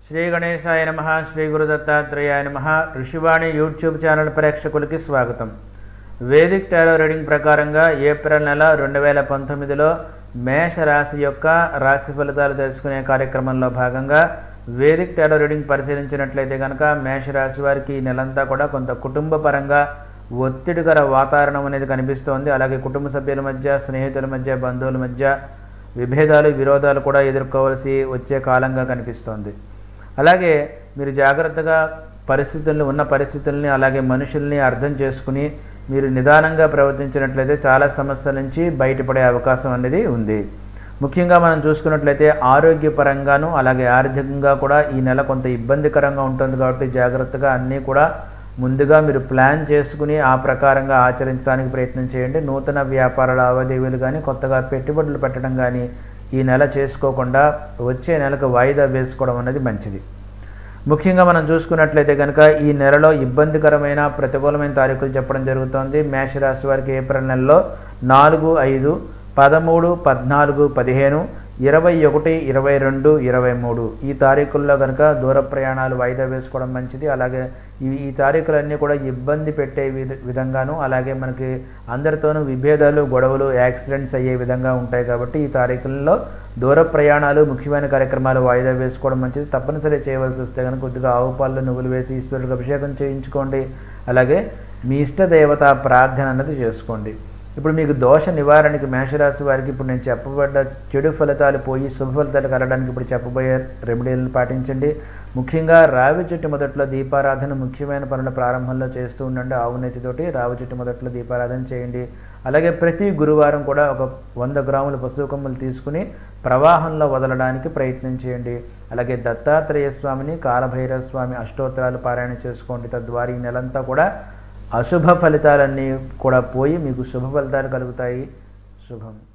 శ్రీ గణేశాయ నమ శ్రీ గురు దత్తాత్రేయాయ నమ ఋషివాణి యూట్యూబ్ ఛానల్ ప్రేక్షకులకి స్వాగతం వేదిక్ టారో రీడింగ్ ప్రకారంగా ఏప్రిల్ నెల రెండు వేల పంతొమ్మిదిలో మేష రాశి యొక్క రాశి ఫలితాలు తెలుసుకునే కార్యక్రమంలో భాగంగా వేదిక్ టారో రీడింగ్ పరిశీలించినట్లయితే కనుక మేష రాశి వారికి ఈ నెలంతా కూడా కొంత కుటుంబ పరంగా ఒత్తిడికర వాతావరణం అనేది కనిపిస్తోంది అలాగే కుటుంబ సభ్యుల మధ్య స్నేహితుల మధ్య బంధువుల మధ్య విభేదాలు విరోధాలు కూడా ఎదుర్కోవాల్సి వచ్చే కాలంగా కనిపిస్తోంది అలాగే మీరు జాగ్రత్తగా పరిస్థితుల్ని ఉన్న పరిస్థితుల్ని అలాగే మనుషుల్ని అర్థం చేసుకుని మీరు నిదానంగా ప్రవర్తించినట్లయితే చాలా సమస్యల నుంచి బయటపడే అవకాశం అనేది ఉంది ముఖ్యంగా మనం చూసుకున్నట్లయితే ఆరోగ్యపరంగాను అలాగే ఆర్థికంగా కూడా ఈ నెల కొంత ఇబ్బందికరంగా ఉంటుంది కాబట్టి జాగ్రత్తగా అన్నీ కూడా ముందుగా మీరు ప్లాన్ చేసుకుని ఆ ప్రకారంగా ఆచరించడానికి ప్రయత్నం చేయండి నూతన వ్యాపార లావాదేవీలు కానీ కొత్తగా పెట్టుబడులు పెట్టడం కానీ ఈ నెల చేసుకోకుండా వచ్చే నెలకు వాయిదా వేసుకోవడం అనేది మంచిది ముఖ్యంగా మనం చూసుకున్నట్లయితే కనుక ఈ నెలలో ఇబ్బందికరమైన ప్రతికూలమైన తారీఖులు చెప్పడం జరుగుతోంది మేషరాశి వారికి ఏప్రిల్ నెలలో నాలుగు ఐదు పదమూడు పద్నాలుగు పదిహేను ఇరవై ఒకటి ఇరవై రెండు ఇరవై మూడు ఈ తారీఖుల్లో కనుక దూర ప్రయాణాలు వాయిదా వేసుకోవడం మంచిది అలాగే ఈ ఈ తారీఖులన్నీ కూడా ఇబ్బంది పెట్టే విధ విధంగాను అలాగే మనకి అందరితోనూ విభేదాలు గొడవలు యాక్సిడెంట్స్ అయ్యే విధంగా ఉంటాయి కాబట్టి ఈ తారీఖుల్లో దూర ప్రయాణాలు ముఖ్యమైన కార్యక్రమాలు వాయిదా వేసుకోవడం మంచిది తప్పనిసరి చేయవలసి వస్తే కనుక కొద్దిగా ఆవు పాలు నువ్వులు వేసి ఈశ్వరుడికి అభిషేకం చేయించుకోండి అలాగే మీ ఇష్ట దేవత ప్రార్థన అన్నది చేసుకోండి ఇప్పుడు మీకు దోష నివారణకి మేషరాశి వారికి ఇప్పుడు నేను చెప్పబడ్డ చెడు ఫలితాలు పోయి శుభ ఫలితాలు కలగడానికి ఇప్పుడు చెప్పబోయే రెమెడీలను పాటించండి ముఖ్యంగా రావి చెట్టు మొదట్లో దీపారాధన ముఖ్యమైన పనుల ప్రారంభంలో చేస్తూ ఉండండి ఆవు నెత్తితోటి రావి చెట్టు మొదట్లో దీపారాధన చేయండి అలాగే ప్రతి గురువారం కూడా ఒక వంద గ్రాముల పశువు కొమ్ములు తీసుకుని ప్రవాహంలో వదలడానికి ప్రయత్నం చేయండి అలాగే దత్తాత్రేయ స్వామిని కాలభైరవ స్వామి అష్టోత్తరాలు పారాయణ చేసుకోండి తద్వారా ఈ నెలంతా కూడా అశుభ ఫలితాలన్నీ కూడా పోయి మీకు శుభ ఫలితాలు కలుగుతాయి శుభం